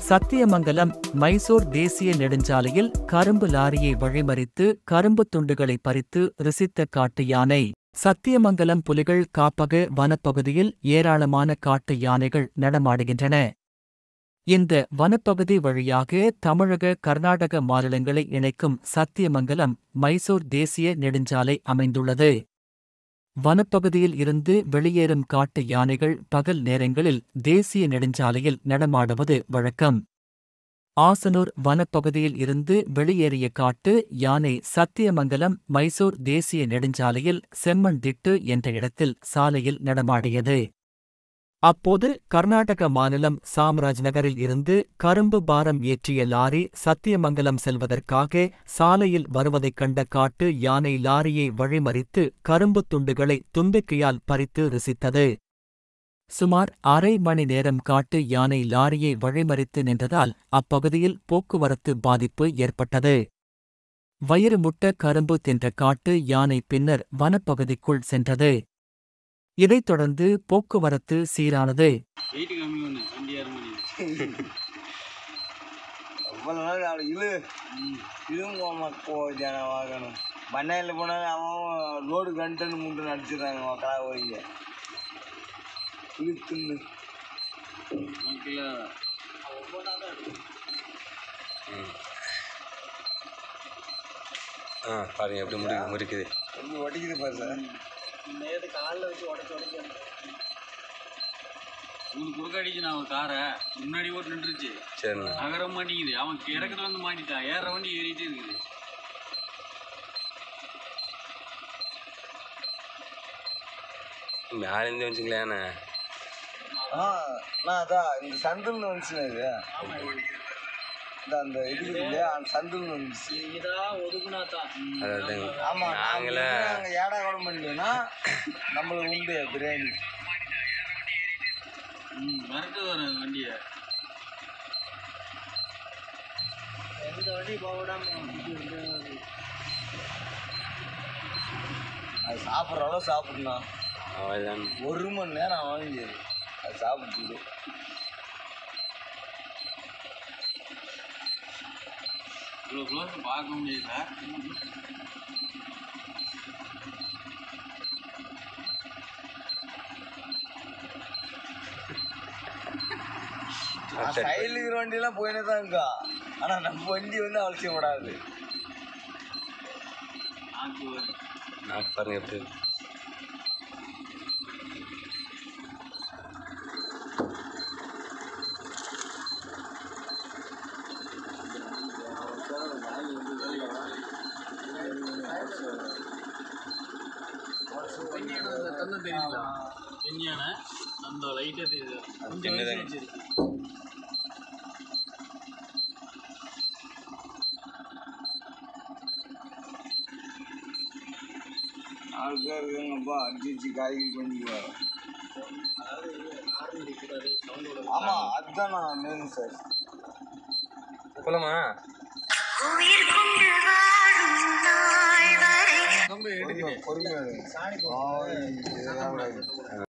சத்தியமங்கலம் மைசூர் தேசிய நெடுஞ்சாலையில் கரும்பு லாரியை வழிமறித்து கரும்பு துண்டுகளை பறித்து ருசித்த காட்டு யானை சத்தியமங்கலம் புலிகள் காப்பக வனப்பகுதியில் ஏராளமான காட்டு யானைகள் நடமாடுகின்றன இந்த வனப்பகுதி வழியாக தமிழக கர்நாடக மாநிலங்களை இணைக்கும் சத்தியமங்கலம் மைசூர் தேசிய நெடுஞ்சாலை அமைந்துள்ளது வனப்பகுதியில் இருந்து வெளியேறும் காட்டு யானைகள் பகல் நேரங்களில் தேசிய நெடுஞ்சாலையில் நடமாடுவது வழக்கம் ஆசனூர் வனப்பகுதியில் இருந்து வெளியேறிய காட்டு யானை சத்தியமங்கலம் மைசூர் தேசிய நெடுஞ்சாலையில் செம்மண் திட்டு என்ற இடத்தில் சாலையில் நடமாடியது அப்போது கர்நாடக மாநிலம் சாம்ராஜ் நகரில் இருந்து கரும்பு பாரம் ஏற்றிய லாரி சத்தியமங்கலம் செல்வதற்காக சாலையில் வருவதைக் கண்ட காட்டு யானை லாரியை வழிமறித்து கரும்புத் துண்டுகளை தும்பிக்கையால் பறித்து ருசித்தது சுமார் அரை மணி நேரம் காட்டு யானை லாரியை வழிமறித்து நின்றதால் அப்பகுதியில் போக்குவரத்து பாதிப்பு ஏற்பட்டது வயிறு முட்ட கரும்பு தின்ற காட்டு யானை பின்னர் வனப்பகுதிக்குள் சென்றது இதைத் தொடர்ந்து போக்குவரத்து சீரானது வெயிட் கம்மி ஒன்று வண்டி ஏற மணி அவ்வளோ நாள் அவள் இழு இதுவும் போமா போ ஜன வாங்கணும் பண்ணையில் போனால் அவன் ரோடு கண்டுன்னு முண்டு நடிச்சிடுறாங்க மக்களா போய்ங்க இழுத்துன்னு ஓகேல ஆ பாருங்க எப்படி முடி முறிக்குது எப்படி ஒட்டிக்குது பாரு சார் உங்களுக்கு குறுக்க அடிச்சு நான் அவன் காரை முன்னாடி ஓட்டு நின்றுச்சு சரிண்ணா நகர மாட்டேங்குது அவன் இறக்கத்துல வந்து மாட்டிட்டான் ஏற வண்டி ஏறிட்டே இருக்குது மேலேருந்து வச்சுங்களேண்ணே ஆ நான் அதான் இந்த சந்தில்னு வந்துச்சுண்ணே இது இந்த அந்த இது இருக்கு இல்லையா அந்த சந்தில்னு வந்துச்சு அதாவது ஆமாம் நாங்களே நாங்கள் ஏடா கூட பண்ணீங்கன்னா நம்மளுக்கு உண்டு பிரியாணி ம் மிரட்டு வரும் வண்டியை அது சாப்பிட்ற அளவு சாப்பிடணும் அவ்வளோதான் ஒரு மணி நேரம் வாங்கியது அது சாப்பிட்டு இவ்வளோ க்ளோஸ் பார்க்க முடியாது சார் சைடில் இருக்கிற வண்டியெல்லாம் போயினே தான் இருக்கா ஆனால் நம்ம வண்டி வந்து அவசியம் விடாது நாக்கு வரும் நாக்கு பாருங்க எப்படி இருக்கு. பெண்ணியான அந்த கண்ணு தெரியுங்களா பெண்ணியான அந்த லைட்டாக தெரியுது கொஞ்சம் சின்னதாங்க. வயசு சரி நாலு பேர் இருக்காங்கப்பா அடிச்சு காய்கறி பண்ணிக்குவாங்க ஆமாம் அதுதான் நான் மெயின் சார் போலாமா கம்பு எடுத்துட்டு பொறுமையாக